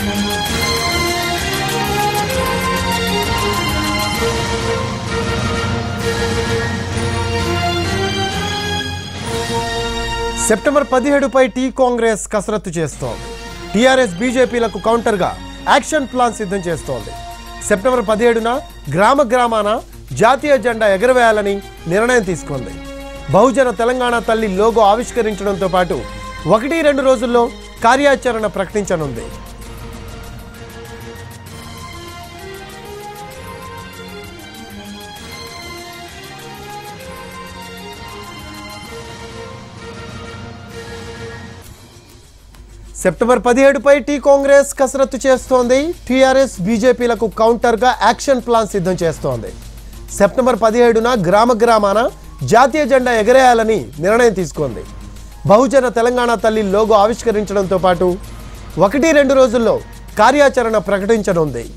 September పదిహేడుపై T Congress కసరత్తు చేస్తోంది టీఆర్ఎస్ బీజేపీలకు కౌంటర్గా యాక్షన్ ప్లాన్ సిద్ధం చేస్తోంది సెప్టెంబర్ పదిహేడున గ్రామ గ్రామాన జాతీయ జెండా ఎగరవేయాలని నిర్ణయం తీసుకుంది బహుజన తెలంగాణ తల్లి లోగో ఆవిష్కరించడంతో పాటు ఒకటి రెండు రోజుల్లో కార్యాచరణ ప్రకటించనుంది సెప్టెంబర్ పదిహేడుపై టీ కాంగ్రెస్ కసరత్తు చేస్తోంది టీఆర్ఎస్ బీజేపీలకు కౌంటర్గా యాక్షన్ ప్లాన్ సిద్ధం చేస్తోంది సెప్టెంబర్ పదిహేడున గ్రామ గ్రామాన జాతీయ జెండా ఎగరేయాలని నిర్ణయం తీసుకుంది బహుజన తెలంగాణ తల్లి లోగో ఆవిష్కరించడంతో పాటు ఒకటి రెండు రోజుల్లో కార్యాచరణ ప్రకటించనుంది